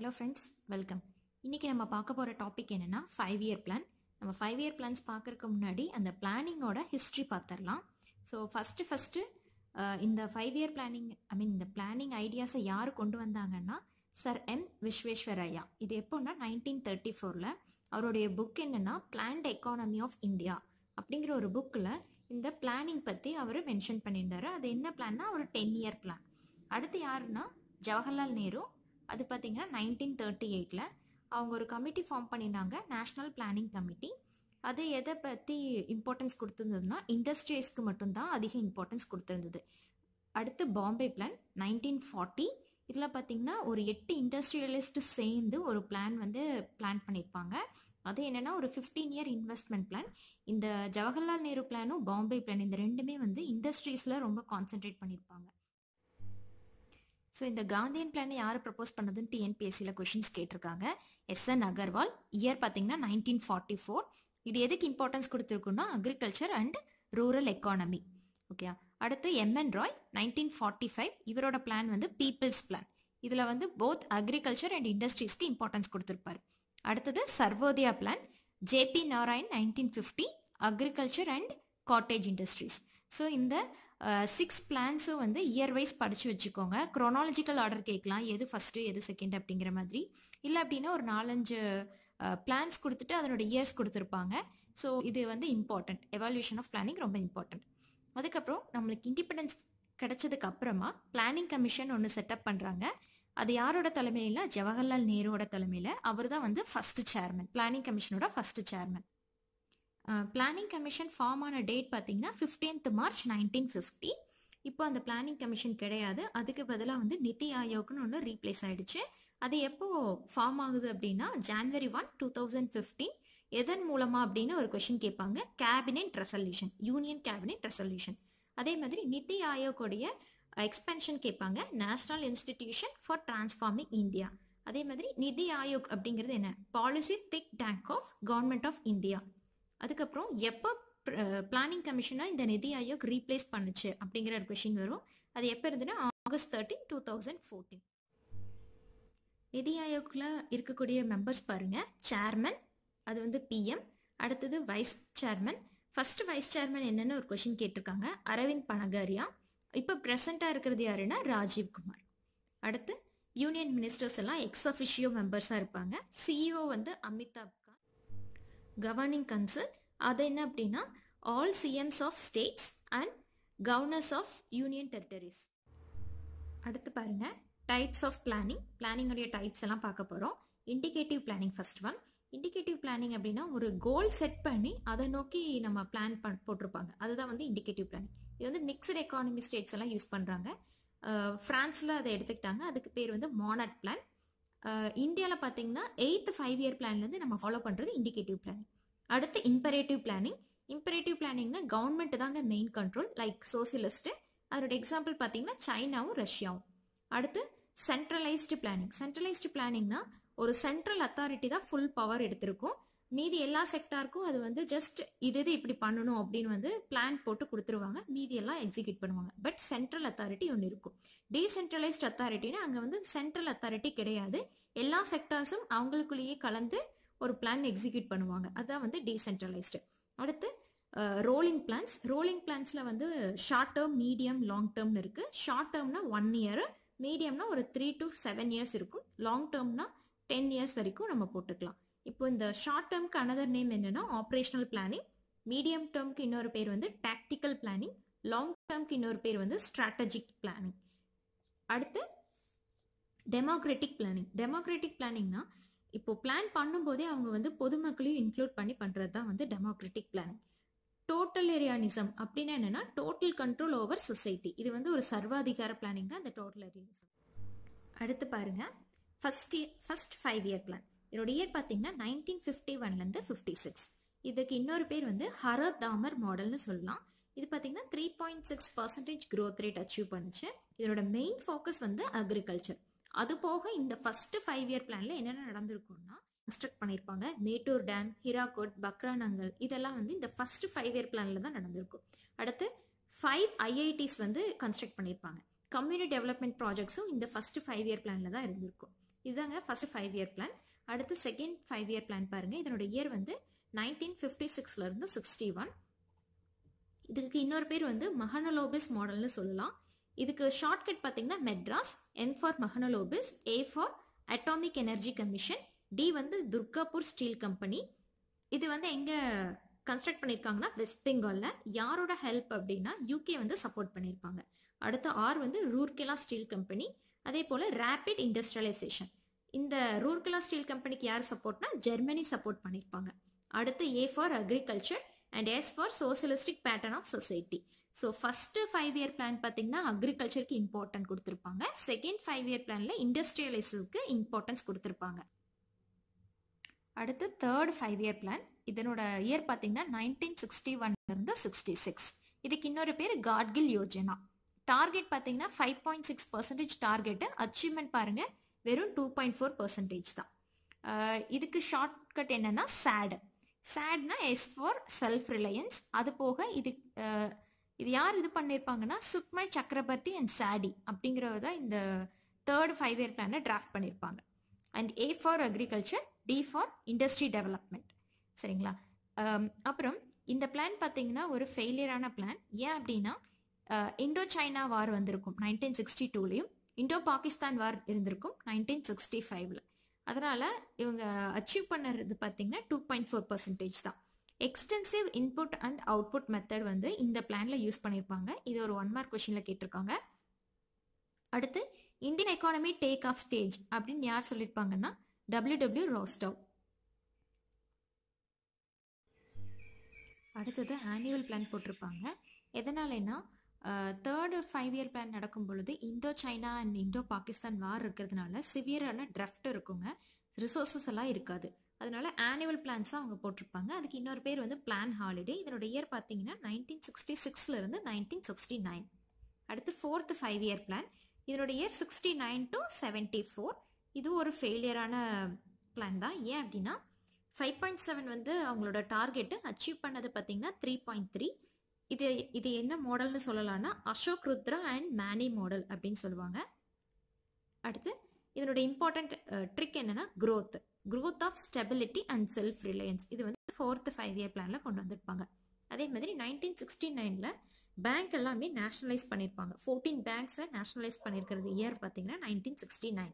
hello friends welcome இன்றைக்கி நம்ம பார்க்க போகிற டாபிக் என்னென்னா ஃபைவ் இயர் பிளான் நம்ம ஃபைவ் இயர் பிளான்ஸ் பார்க்குறதுக்கு முன்னாடி அந்த பிளானிங்கோட ஹிஸ்ட்ரி பார்த்துடலாம் ஸோ ஃபஸ்ட்டு ஃபஸ்ட்டு இந்த five year planning I mean இந்த பிளானிங் ஐடியாஸை யார் கொண்டு வந்தாங்கன்னா சர் எம் விஸ்வேஸ்வரையா இது எப்போன்னா நைன்டீன் தேர்ட்டி ஃபோரில் அவருடைய புக் என்னென்னா பிளான்ட் எக்கானமி ஆஃப் இந்தியா அப்படிங்கிற ஒரு புக்கில் இந்த பிளானிங் பற்றி அவர் மென்ஷன் பண்ணியிருந்தாரு அது என்ன பிளான்னா ஒரு டென் இயர் பிளான் அடுத்து யாருன்னா ஜவஹர்லால் நேரு அது பார்த்தீங்கன்னா நைன்டீன் தேர்ட்டி எயிட்டில் அவங்க ஒரு கமிட்டி ஃபார்ம் பண்ணியிருந்தாங்க நேஷ்னல் பிளானிங் கமிட்டி அது எதை பற்றி இம்பார்ட்டன்ஸ் கொடுத்துருந்ததுன்னா இண்டஸ்ட்ரீஸ்க்கு மட்டும்தான் அதிக இம்பார்ட்டன்ஸ் கொடுத்துருந்தது அடுத்து பாம்பே பிளான் நைன்டீன் ஃபார்ட்டி இதில் பார்த்தீங்கன்னா ஒரு எட்டு இண்டஸ்ட்ரியலிஸ்ட் சேர்ந்து ஒரு பிளான் வந்து பிளான் பண்ணியிருப்பாங்க அது என்னென்னா ஒரு ஃபிஃப்டீன் இயர் இன்வெஸ்ட்மெண்ட் பிளான் இந்த ஜவஹர்லால் நேரு பிளானும் பாம்பே பிளான் இந்த ரெண்டுமே வந்து இண்டஸ்ட்ரீஸில் ரொம்ப கான்சென்ட்ரேட் பண்ணியிருப்பாங்க ஸோ இந்த காந்தியன் பிளானை யார் ப்ரப்போஸ் பண்ணதுன்னு டிஎன்பிஎஸ்சியில் கொஷின்ஸ் கேட்டிருக்காங்க எஸ் என் அகர்வால் இயர் பார்த்தீங்கன்னா நைன்டீன் ஃபார்ட்டி ஃபோர் இது எதுக்கு இம்பார்ட்டன்ஸ் கொடுத்துருக்குன்னா agriculture and rural economy okay அடுத்து MN Roy nineteen forty five இவரோட பிளான் வந்து பீப்புள்ஸ் பிளான் இதில் வந்து போத் அக்ரிகல்ச்சர் அண்ட் இண்டஸ்ட்ரீஸ்க்கு இம்பார்ட்டன்ஸ் கொடுத்துருப்பாரு அடுத்தது Sarvodaya plan JP Narayan nineteen fifty agriculture and cottage industries so இந்த சிக்ஸ் பிளான்ஸும் வந்து இயர் வைஸ் படித்து வச்சுக்கோங்க க்ரோனாலஜிக்கல் ஆர்டர் கேட்கலாம் எது ஃபஸ்ட்டு எது செகண்ட் அப்படிங்கிற மாதிரி இல்லை அப்படின்னா ஒரு நாலஞ்சு பிளான்ஸ் கொடுத்துட்டு அதனோட இயர்ஸ் கொடுத்துருப்பாங்க ஸோ இது வந்து இம்பார்ட்டண்ட் எவால்யூஷன் ஆஃப் பிளானிங் ரொம்ப இம்பார்ட்டண்ட் அதுக்கப்புறம் நம்மளுக்கு இண்டிபெண்டன்ஸ் கிடைச்சதுக்கு அப்புறமா பிளானிங் கமிஷன் ஒன்று செட்டப் பண்ணுறாங்க அது யாரோட தலைமையில் ஜவஹர்லால் நேருவோட தலைமையில் அவர் தான் வந்து ஃபஸ்ட்டு சேர்மன் பிளானிங் கமிஷனோட first chairman planning commission form ஆன டேட் பார்த்தீங்கன்னா ஃபிஃப்டீன்த் மார்ச் நைன்டீன் ஃபிஃப்டி இப்போ அந்த பிளானிங் கமிஷன் கிடையாது அதுக்கு பதிலாக வந்து நிதி ஆயோக்னு ஒன்று ரீப்ளேஸ் ஆயிடுச்சு அது எப்போ ஃபார்ம் ஆகுது அப்படின்னா January one two thousand fifteen எதன் மூலமா அப்படின்னு ஒரு கொஷின் கேட்பாங்க cabinet resolution union cabinet resolution அதே மாதிரி நிதி ஆயோக்குடைய எக்ஸ்பென்ஷன் கேட்பாங்க national institution for transforming India அதே மாதிரி நிதி ஆயோக் அப்படிங்கிறது என்ன policy think tank of government of India அதுக்கப்புறம் எப்போ பிளானிங் கமிஷனாக இந்த நிதி ஆயோக் ரீப்ளேஸ் பண்ணுச்சு அப்படிங்கிற ஒரு கொஷின் வரும் அது எப்போ இருந்துன்னா August thirteen two thousand fourteen NITI ஆயோக்கில் இருக்கக்கூடிய மெம்பர்ஸ் பாருங்க சேர்மன் அது வந்து பிஎம் அடுத்தது vice chairman first vice chairman என்னன்னு ஒரு கொஷின் கேட்டிருக்காங்க அரவிந்த் பனகாரியா இப்போ ப்ரெசண்ட்டாக இருக்கிறது யாருன்னா ராஜீவ் குமார் அடுத்து யூனியன் மினிஸ்டர்ஸ் எல்லாம் எக்ஸ் அஃபிஷியோ மெம்பர்ஸாக இருப்பாங்க சிஇஓ வந்து அமிதாப் கான் கவர்னிங் கன்சல் அது என்ன அப்படின்னா all CMs of states and governors of union territories அடுத்து பாருங்க டைப்ஸ் ஆஃப் பிளானிங் பிளானிங்கோடைய டைப்ஸ் எல்லாம் பார்க்க போகிறோம் indicative planning first one indicative planning அப்படின்னா ஒரு கோல் செட் பண்ணி அதை நோக்கி நம்ம பிளான் பண் போட்டிருப்பாங்க அதுதான் வந்து இண்டிகேட்டிவ் பிளானிங் இது வந்து மிக்சட் எக்கானமி ஸ்டேட்ஸ் எல்லாம் யூஸ் பண்ணுறாங்க ஃப்ரான்ஸில் அதை எடுத்துக்கிட்டாங்க அதுக்கு பேர் வந்து மானட் பிளான் இந்தியாவில் பார்த்தீங்கன்னா எயித்து ஃபைவ் இயர் பிளான்லேருந்து நம்ம ஃபாலோ பண்ணுறது இண்டிகேட்டிவ் பிளானிங் அடுத்து இம்பரேட்டிவ் பிளானிங் இம்பரேட்டிவ் பிளானிங்னா கவர்மெண்ட் தாங்க மெயின் கண்ட்ரோல் லைக் சோசியலிஸ்ட்டு அதோட எக்ஸாம்பிள் பார்த்தீங்கன்னா சைனாவும் ரஷ்யாவும் அடுத்து சென்ட்ரலைஸ்டு பிளானிங் சென்ட்ரலைஸ்டு பிளானிங்னா ஒரு சென்ட்ரல் அத்தாரிட்டி தான் ஃபுல் பவர் எடுத்திருக்கும் மீதி எல்லா செக்டாருக்கும் அது வந்து ஜஸ்ட் இது இது இப்படி பண்ணணும் அப்படின்னு வந்து பிளான் போட்டு கொடுத்துருவாங்க மீதி எல்லாம் எக்ஸிக்யூட் பண்ணுவாங்க பட் சென்ட்ரல் அத்தாரிட்டி ஒன்று இருக்கும் டீசென்ட்ரலைஸ்ட் அத்தாரிட்டினா அங்கே வந்து சென்ட்ரல் அத்தாரிட்டி கிடையாது எல்லா செக்டார்ஸும் அவங்களுக்குள்ளேயே கலந்து ஒரு பிளான் எக்ஸிக்யூட் பண்ணுவாங்க அதுதான் வந்து டீசென்ட்ரலைஸ்டு அடுத்து ரோலிங் பிளான்ஸ் ரோலிங் பிளான்ஸில் வந்து ஷார்ட் டேர்ம் மீடியம் லாங் டேர்ம்னு இருக்குது ஷார்ட் டேர்ம்னா ஒன் இயர் மீடியம்னா ஒரு த்ரீ டு செவன் இயர்ஸ் இருக்கும் லாங் டேர்ம்னா டென் இயர்ஸ் வரைக்கும் நம்ம போட்டுக்கலாம் இப்போ இந்த ஷார்ட் டேர்ம்க்கு அனதர் நேம் என்னன்னா ஆப்ரேஷனல் பிளானிங் மீடியம் டேர்ம்க்கு இன்னொரு பேர் வந்து டாக்டிக்கல் பிளானிங் லாங் டேர்ம்க்கு இன்னொரு பேர் வந்து ஸ்ட்ராட்டஜிக் பிளானிங் அடுத்து டெமோக்ராட்டிக் பிளானிங் டெமோக்ராட்டிக் பிளானிங்னா இப்போ பிளான் பண்ணும்போதே அவங்க வந்து பொதுமக்களையும் இன்க்ளூட் பண்ணி பண்ணுறது தான் வந்து டெமோக்ராட்டிக் பிளானிங் டோட்டலேரியானிசம் அப்படின்னா என்னன்னா டோட்டல் கண்ட்ரோல் ஓவர் சொசைட்டி இது வந்து ஒரு சர்வாதிகார பிளானிங் தான் இந்த டோட்டலேரியானிசம் அடுத்து பாருங்க first first five year plan இதோட இயர் பார்த்தீங்கன்னா நைன்டீன் ஃபிஃப்டி ஒன்லேருந்து ஃபிஃப்டி சிக்ஸ் இதுக்கு இன்னொரு பேர் வந்து ஹரத் தாமர் மாடல்னு சொல்லலாம் இது பார்த்தீங்கன்னா three point six percentage growth rate achieve பண்ணுச்சு இதோட மெயின் ஃபோக்கஸ் வந்து அக்ரிகல்ச்சர் அது போக இந்த ஃபர்ஸ்ட் ஃபைவ் இயர் பிளான்ல என்னென்ன நடந்திருக்கும்னா கன்ஸ்ட்ரக்ட் பண்ணியிருப்பாங்க மேட்டூர் டேம் ஹிராகோட் பக்ரானங்கல் இதெல்லாம் வந்து இந்த ஃபர்ஸ்ட் ஃபைவ் இயர் பிளான்ல தான் நடந்திருக்கும் அடுத்து ஃபைவ் ஐஐடிஸ் வந்து கன்ஸ்ட்ரக்ட் பண்ணியிருப்பாங்க கம்யூனிட்டி டெவலப்மெண்ட் ப்ராஜெக்ட்ஸும் இந்த ஃபர்ஸ்ட் ஃபைவ் இயர் பிளான்ல தான் இருந்திருக்கும் இதுதாங்க ஃபர்ஸ்ட் ஃபைவ் இயர் பிளான் அடுத்து செகண்ட் ஃபைவ் இயர் பிளான் பாருங்க இதனோட இயர் வந்து நைன்டீன் ஃபிஃப்டி சிக்ஸ்ல இருந்து சிக்ஸ்டி ஒன் இதுக்கு இன்னொரு பேர் வந்து மஹனலோபிஸ் மாடல்னு சொல்லலாம் இதுக்கு ஷார்ட்கட் பார்த்தீங்கன்னா Madras M for Mahalanobis A for atomic energy commission D வந்து துர்காப்பூர் ஸ்டீல் கம்பெனி இது வந்து எங்க கன்ஸ்ட்ரக்ட் பண்ணியிருக்காங்கன்னா வெஸ்ட் பெங்காலில் யாரோட ஹெல்ப் அப்படின்னா யூகே வந்து சப்போர்ட் பண்ணியிருப்பாங்க அடுத்து ஆர் வந்து ரூர்கெலா ஸ்டீல் கம்பெனி அதே போல் ரேபிட் இண்டஸ்ட்ரியலைசேஷன் இந்த ரூர்கெலா ஸ்டீல் கம்பெனிக்கு யார் சப்போர்ட்னா ஜெர்மனி சப்போர்ட் பண்ணியிருப்பாங்க அடுத்து A for agriculture and S for socialistic pattern of society so first five year plan பார்த்தீங்கன்னா அக்ரிகல்ச்சருக்கு இம்பார்ட்டன்ட் கொடுத்துருப்பாங்க செகண்ட் ஃபைவ் இயர் பிளான்ல இண்டஸ்ட்ரியலைஸுக்கு இம்பார்ட்டன்ஸ் கொடுத்துருப்பாங்க அடுத்து தேர்ட் ஃபைவ் இயர் பிளான் இதனோட இயர் பார்த்தீங்கன்னா நைன்டீன் சிக்ஸ்டி ஒன்லேருந்து சிக்ஸ்டி சிக்ஸ் இதுக்கு இன்னொரு பேர் காட்கில் யோஜனா டார்கெட் பார்த்தீங்கன்னா five point six percentage target achievement பாருங்க வெறும் டூ பாயிண்ட் ஃபோர் பர்சன்டேஜ் தான் இதுக்கு ஷார்ட்கட் என்னன்னா சேடு சேட்னா எஸ் ஃபார் செல்ஃப் ரிலையன்ஸ் அது போக இது இது யார் இது பண்ணியிருப்பாங்கன்னா சுக்மை சக்கரவர்த்தி அண்ட் சாடி அப்படிங்கிறத தான் இந்த தேர்ட் ஃபைவ் இயர் பிளானை டிராஃப்ட் பண்ணியிருப்பாங்க and A for agriculture D for industry development சரிங்களா அப்புறம் இந்த பிளான் பார்த்தீங்கன்னா ஒரு ஃபெயிலியரான பிளான் ஏன் அப்படின்னா இண்டோ சைனா வார் வந்திருக்கும் நைன்டீன் சிக்ஸ்டி டூலையும் இண்டோ பாகிஸ்தான் வார் இருந்திருக்கும் நைன்டீன் சிக்ஸ்டி ஃபைவ்ல அதனால இவங்க அச்சீவ் பண்ணுறது பார்த்தீங்கன்னா டூ பாயிண்ட் ஃபோர் பர்சன்டேஜ் தான் extensive input and output method வந்து இந்த பிளான்ல யூஸ் பண்ணியிருப்பாங்க இது ஒரு ஒன் மார்க் கொஷின்ல கேட்டிருக்காங்க அடுத்து Indian economy take off stage அப்படின்னு யார் சொல்லியிருப்பாங்கன்னா டபிள்யூ டபிள்யூ ரோஸ்டவ் அடுத்தது ஆனுவல் பிளான் போட்டிருப்பாங்க எதனாலனா தேர்டு ஃபைவ் இயர் பிளான் நடக்கும் பொழுது Indo China and Indo Pakistan war இருக்கிறதுனால சிவியரான ட்ரஃப்ட் இருக்குங்க ரிசோர்ஸஸ் எல்லாம் இருக்காது அதனால ஆனுவல் பிளான்ஸாக அவங்க போட்டிருப்பாங்க அதுக்கு இன்னொரு பேர் வந்து பிளான் ஹாலிடே இதனோட இயர் பார்த்தீங்கன்னா நைன்டீன் சிக்ஸ்டி சிக்ஸ்ல இருந்து நைன்டீன் சிக்ஸ்டி நைன் அடுத்து ஃபோர்த் ஃபைவ் இயர் பிளான் இதனோட year sixty nine to seventy four இது ஒரு ஃபெயிலியரான பிளான் தான் ஏன் அப்படின்னா ஃபைவ் பாயிண்ட் செவன் வந்து அவங்களோட டார்கெட்டு அச்சீவ் பண்ணது பார்த்தீங்கன்னா த்ரீ பாயிண்ட் த்ரீ இது இது என்ன மாடல்னு சொல்லலாம்னா Ashok Rudra and Manne model அப்படின்னு சொல்லுவாங்க அடுத்து இதனோட இம்பார்ட்டன்ட் ட்ரிக் என்னன்னா growth growth of stability and self reliance இது வந்து ஃபோர்த் ஃபைவ் இயர் பிளான்ல கொண்டு வந்திருப்பாங்க அதே மாதிரி நைன்டீன் சிக்ஸ்டி நைன்ல பேங்க் எல்லாமே நேஷனலைஸ் பண்ணியிருப்பாங்க ஃபோர்டீன் பேங்க்ஸை நேஷனலைஸ் பண்ணியிருக்கிறது இயர் பார்த்தீங்கன்னா nineteen sixty nine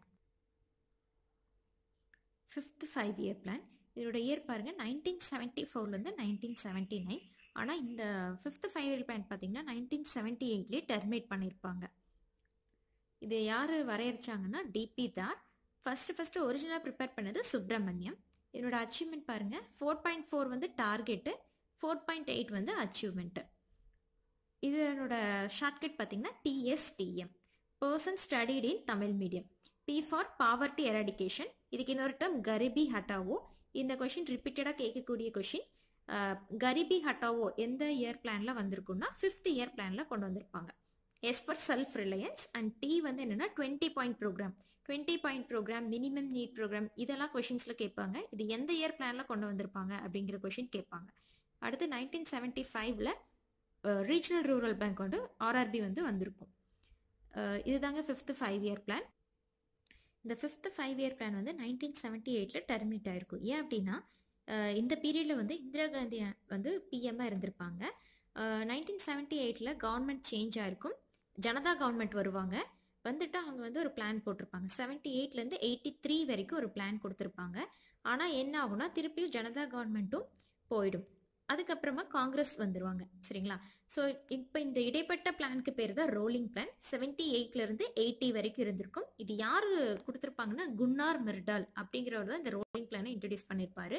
fifth five year plan இதோட இயர் பாருங்க நைன்டீன் செவன்ட்டி ஃபோர்லேருந்து நைன்டீன் செவன்ட்டி நைன் ஆனால் இந்த ஃபிஃப்த் ஃபைவ் இயர் பிளான் பார்த்தீங்கன்னா நைன்டீன் செவன்ட்டி எயிட்லேயே டெர்மினேட் பண்ணியிருப்பாங்க இது யார் வரையறிச்சாங்கன்னா டிபி தார் ஃபர்ஸ்ட் ஃபர்ஸ்ட் ஒரிஜினலாக ப்ரிப்பேர் பண்ணது சுப்பிரமணியம் இதனோட அச்சீவ்மெண்ட் பாருங்க ஃபோர் பாயிண்ட் ஃபோர் வந்து டார்கெட்டு ஃபோர் பாயிண்ட் எயிட் வந்து அச்சீவ்மெண்ட்டு இதனோட ஷார்ட்கட் பார்த்தீங்கன்னா DSTM person studied in Tamil medium P for poverty eradication இதுக்கு இன்னொரு டேர்ம் கரிபி ஹட்டாவோ இந்த கொஷின் ரிப்பீட்டடாக கேட்கக்கூடிய கொஷின் கரிபி ஹட்டாவோ எந்த இயர் பிளான்ல வந்திருக்கும்னா ஃபிஃப்த் இயர் பிளான்ல கொண்டு வந்திருப்பாங்க S for self reliance and D வந்து என்னன்னா twenty point programme twenty point programme minimum need programme இதெல்லாம் கொஷின்ஸ்ல கேட்பாங்க இது எந்த இயர் பிளான்ல கொண்டு வந்திருப்பாங்க அப்படிங்கிற கொஷின் கேட்பாங்க அடுத்து நைன்டீன் செவன்டி ஃபைவ்ல ரீஜனல் ரூரல் பேங்க் வந்து ஆர்ஆர்பி வந்து வந்திருக்கும் இதுதாங்க ஃபிஃப்த் ஃபைவ் இயர் பிளான் இந்த ஃபிஃப்த் ஃபைவ் இயர் பிளான் வந்து நைன்டீன் செவன்ட்டி எயிட்டில் டெர்மினேட் ஆயிருக்கும் ஏன் அப்படின்னா இந்த பீரியடில் வந்து இந்திரா காந்தி வந்து பிஎம்மாக இருந்திருப்பாங்க நைன்டீன் செவன்ட்டி எயிட்டில் கவர்மெண்ட் சேஞ்ச் ஆயிருக்கும் ஜனதா கவர்மெண்ட் வருவாங்க வந்துட்டு அவங்க வந்து ஒரு பிளான் போட்டிருப்பாங்க செவன்ட்டி எயிட்லேருந்து எயிட்டி த்ரீ வரைக்கும் ஒரு பிளான் கொடுத்துருப்பாங்க ஆனால் என்ன ஆகும்னா திருப்பியும் ஜனதா கவர்மெண்ட்டும் போயிடும் அதுக்கப்புறமா காங்கிரஸ் வந்துருவாங்க சரிங்களா ஸோ இப்போ இந்த இடைப்பட்ட பிளானுக்கு பேர் தான் ரோலிங் பிளான் செவன்டி எயிட்ல இருந்து எயிட்டி வரைக்கும் இருந்திருக்கும் இது யாரு கொடுத்துருப்பாங்கன்னா குன்னார் மிர்டால் அப்படிங்கிறவர் தான் இந்த ரோலிங் பிளானை இன்ட்ரடியூஸ் பண்ணியிருப்பாரு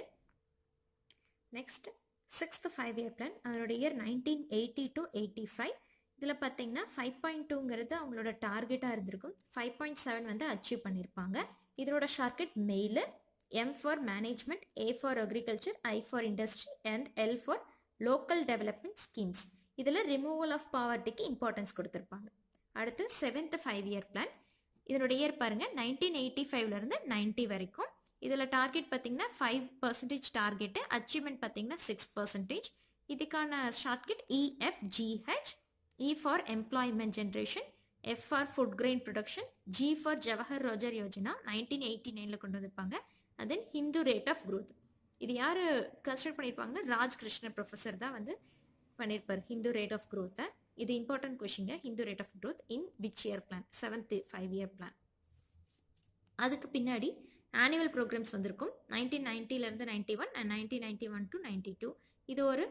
next sixth five year plan அதனோட year nineteen eighty to eighty five இதில் பார்த்தீங்கன்னா ஃபைவ் பாயிண்ட் டூங்கிறது அவங்களோட டார்கெட்டாக இருந்திருக்கும் ஃபைவ் பாயிண்ட் செவன் வந்து அச்சீவ் பண்ணியிருப்பாங்க இதனோட shortcut mail M for management A for agriculture I for industry and L for local development schemes இதில் ரிமூவல் ஆஃப் பாவர்ட்டிக்கு இம்பார்ட்டன்ஸ் கொடுத்துருப்பாங்க அடுத்து செவன்த் ஃபைவ் இயர் பிளான் இதனோட இயர் பாருங்க நைன்டீன் எயிட்டி ஃபைவ்லேருந்து நைன்ட்டி வரைக்கும் இதில் டார்கெட் பார்த்தீங்கன்னா ஃபைவ் பர்சன்டேஜ் டார்கெட்டு அச்சீவ்மெண்ட் பார்த்தீங்கன்னா சிக்ஸ் பர்சன்டேஜ் இதுக்கான shortcut EFGH E for employment generation F for food grain production G for Jawahar Rozgar Yojana nineteen eighty நைனில் கொண்டு வந்திருப்பாங்க and then Hindu rate of growth இது யார் கன்ஸ்ட்ரக்ட் பண்ணியிருப்பாங்கன்னா ராஜ் கிருஷ்ண ப்ரொஃபஸர் தான் வந்து பண்ணியிருப்பார் ஹிந்து ரேட் ஆஃப் growth இது இம்பார்ட்டன்ட் கொஷிங்க Hindu rate of growth in which year plan seventh five year plan அதுக்கு பின்னாடி ஆனுவல் ப்ரோக்ராம்ஸ் வந்திருக்கும் நைன்டீன் நைன்ட்டிலேருந்து ninety one and nineteen ninety one to ninety two இது ஒரு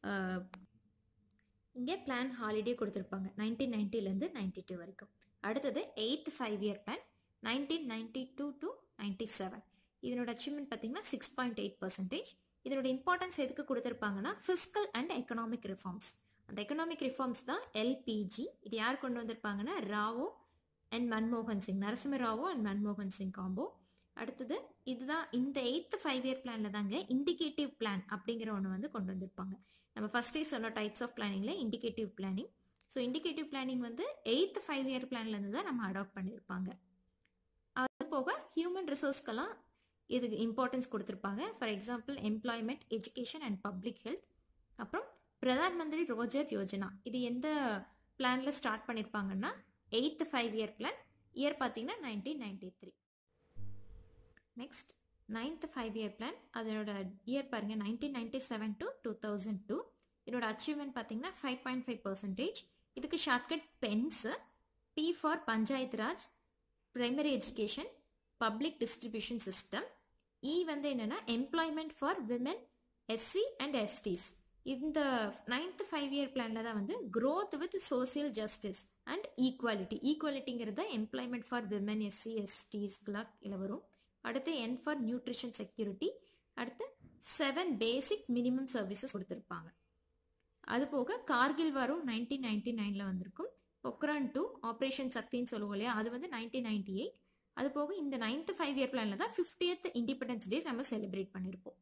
இங்கே பிளான் ஹாலிடே கொடுத்துருப்பாங்க நைன்டீன் நைன்ட்டிலேருந்து நைன்டி டூ வரைக்கும் அடுத்தது eighth five year plan nineteen ninety two to ninety seven இதனோட அச்சீவ்மெண்ட் பார்த்தீங்கன்னா சிக்ஸ் பாயிண்ட் எயிட் பர்சன்டேஜ் இதனோட இம்பார்ட்டன்ஸ் எதுக்கு கொடுத்துருப்பாங்கன்னா ஃபிஸ்கல் அண்ட் எக்கனாமிக் ரிஃபார்ம்ஸ் அந்த எக்கனாமிக் ரிஃபார்ம்ஸ் தான் எல்பிஜி இது யார் கொண்டு வந்திருப்பாங்கன்னா ராவோ அண்ட் மன்மோகன் சிங் நரசிம்ம ராவோ அண்ட் மன்மோகன் சிங் காம்போ அடுத்தது இதுதான் இந்த எயித்து ஃபைவ் இயர் பிளான்ல தாங்க இண்டிகேட்டிவ் பிளான் அப்படிங்கிற ஒன்று வந்து கொண்டு வந்திருப்பாங்க நம்ம ஃபர்ஸ்டே சொன்ன டைப்ஸ் ஆஃப் பிளானிங்ல indicative planning so indicative planning வந்து எயித்து ஃபைவ் இயர் பிளான்லேருந்து தான் நம்ம அடாப்ட் பண்ணியிருப்பாங்க அது போக ஹியூமன் ரிசோர்ஸ்க்கெல்லாம் இதுக்கு இம்பார்ட்டன்ஸ் கொடுத்துருப்பாங்க for example employment education and public health அப்புறம் பிரதான் மந்திரி ரோஜர் யோஜனா இது எந்த பிளான்ல ஸ்டார்ட் பண்ணியிருப்பாங்கன்னா eighth five year plan year பார்த்தீங்கன்னா nineteen ninety three next ninth five year plan அதனோட இயர் பாருங்க nineteen ninety seven to two thousand two இதோட அச்சீவ்மெண்ட் பார்த்தீங்கன்னா ஃபைவ் பாயிண்ட் ஃபைவ் பர்சன்டேஜ் இதுக்கு ஷார்ட்கட் பென்ஸ் B for panchayat raj primary education public distribution system E வந்து என்னன்னா employment for women SC and STs இந்த ninth five year பிளான்ல தான் வந்து growth with social justice and equality ஈக்குவாலிட்டிங்கிறது எம்ப்ளாய்மெண்ட் ஃபார் விமன் எஸ்சி எஸ்டிஸ்க்குலாம் இதில் வரும் அடுத்து என் ஃபார் நியூட்ரிஷன் செக்யூரிட்டி அடுத்து செவன் பேசிக் மினிமம் சர்வீசஸ் கொடுத்துருப்பாங்க அது போக கார்கில் வாரம் நைன்டீன் நைன்டி நைனில் வந்திருக்கும் பொக்ரான் டூ ஆப்ரேஷன் சக்தின்னு சொல்லுவோம் இல்லையா அது வந்து நைன்டீன் நைன்டி எயிட் அது போக இந்த நைன்த் ஃபைவ் இயர் பிளான்ல தான் ஃபிஃப்டியத் இண்டிபெண்டன்ஸ் டேஸ் நம்ம செலிப்ரேட் பண்ணியிருப்போம்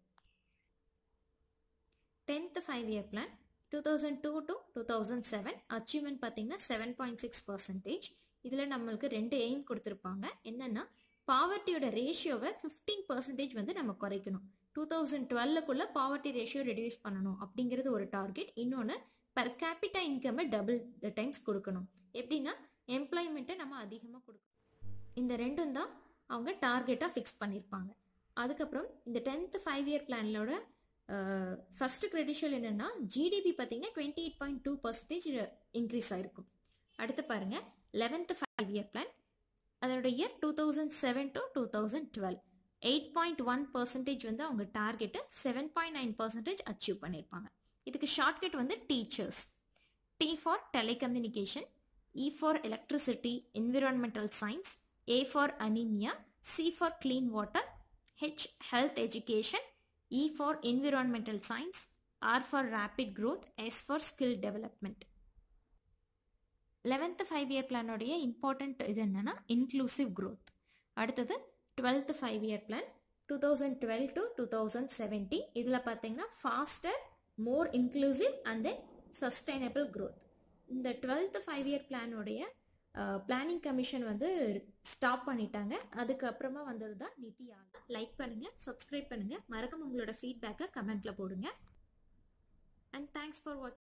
tenth five year plan two thousand two to two thousand seven achievement பார்த்தீங்கன்னா செவன் பாயிண்ட் சிக்ஸ் பர்சன்டேஜ் இதில் நம்மளுக்கு ரெண்டு எய்ம் கொடுத்துருப்பாங்க என்னன்னா பாவர்ட்டியோட ரேஷியோவை ஃபிஃப்டீன் பர்சன்டேஜ் வந்து நம்ம குறைக்கணும் டூ தௌசண்ட் டுவெல்லுக்குள்ள பாவர்ட்டி ரேஷியோ ரெடியூஸ் பண்ணணும் அப்படிங்கிறது ஒரு டார்கெட் இன்னொன்று பர் கேபிட்டா இன்கம்மை டபுள் டைம்ஸ் கொடுக்கணும் எப்படின்னா எம்ப்ளாய்மெண்ட்டை நம்ம அதிகமாக கொடுக்கணும் இந்த ரெண்டும் தான் அவங்க டார்கெட்டாக ஃபிக்ஸ் பண்ணியிருப்பாங்க அதுக்கப்புறம் இந்த டென்த் ஃபைவ் இயர் பிளானோட ஃபர்ஸ்ட் கிரெடிஷியல் என்னன்னா ஜிடிபி பார்த்தீங்கன்னா twenty eight point two percentage increase ஆயிருக்கும் அடுத்து பாருங்க லெவன்த் ஃபைவ் இயர் பிளான் அதோட year two thousand seven to two thousand twelve eight point one percentage வந்து அவங்க டார்கெட்டை seven point nine percentage achieve பண்ணியிருப்பாங்க இதுக்கு ஷார்ட்கட் வந்து teachers T for telecommunication E for electricity environmental science A for anaemia C for clean water H health education E for environmental science R for rapid growth S for skill development eleventh five year பிளானோடைய important இது என்னன்னா inclusive growth அடுத்தது twelfth five year plan two thousand twelve to two thousand seventy இதில் பார்த்தீங்கன்னா faster more inclusive and then sustainable growth இந்த twelfth five year பிளானோடைய planning commission வந்து stop பண்ணிட்டாங்க அதுக்கப்புறமா வந்தது தான் நிதி ஆயோக் லைக் பண்ணுங்க சப்ஸ்கிரைப் பண்ணுங்க மறக்காம உங்களோட ஃபீட்பேக்கை கமெண்ட்ல போடுங்க அண்ட் தேங்க்ஸ் ஃபார் வாட்சிங்